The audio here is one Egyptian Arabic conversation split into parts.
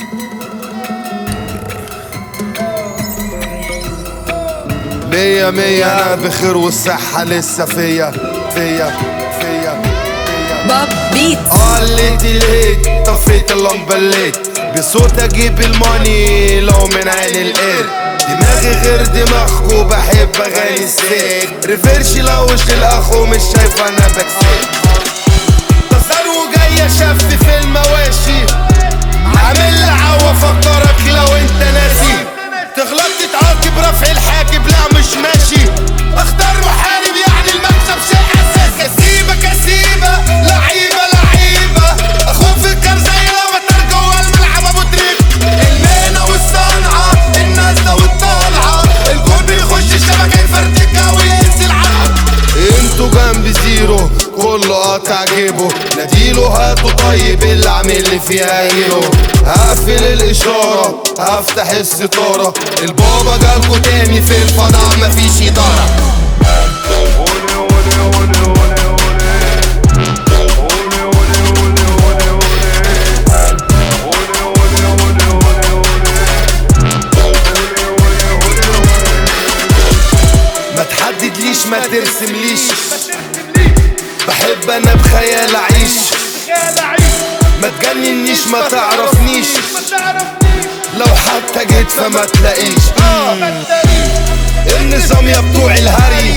مية مية أنا بخير والصحة لسه فيا فيا فيا فيا باب بيت قلت ليك طفيت اللمبة الليت بصوت اجيب الماني لو من عين القرد دماغي غير دماغكو بحب اغاني السيك ريفيرشي لوش الاخو مش شايف انا بكسيك تصار وجاية شف في المواشي عامل عوا فكرك لو انت ناسي تغلط تتعاقب رفع الحاجب لا مش ماشي اختار محارب يعني المكسب شيء اساسي كسيبة كسيبة لعيبة لعيبة اخوك في الكرزية وتر جوا الملعب ابو تريك المهنة والصنعة النازلة والطالعة الجول بيخش الشبكة يفرتكها وينزل عرض انتوا جنب زيرو كله قاطع جيبه ناديله هاتوا طيب اللي عامل لي فيها هيرو هقفل الاشاره هفتح الستاره البابا جالكوا تاني في الفضاء مفيش اداره ما تحددليش ما ترسمليش بحب انا بخيال اعيش ما تجننيش ما تعرفنيش لو حتى جيت فما تلاقيش النظام يا بتوع الهري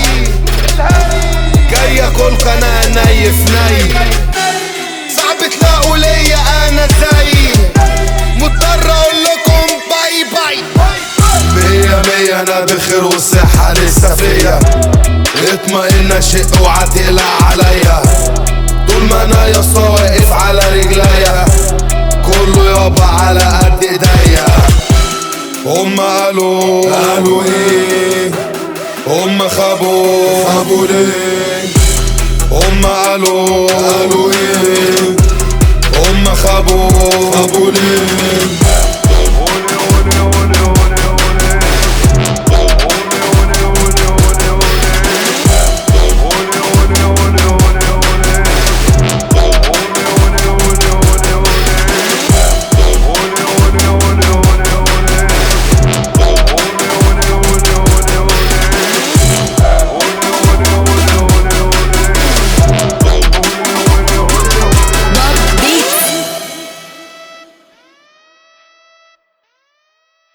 جاي اكل قناة ني في ني صعب تلاقوا ليا انا زي مضطر اقول لكم باي باي مية مية انا بخير والصحة لسه فيا اطمئن شق اوعى تقلق عليا طول ما انا يا اسطى واقف على رجليا كله يابا على قد ايديا هم قالوا قالوا ايه هم خابوا خابوا ليه هم قالوا قالوا ايه هم خابوا خابوا ليه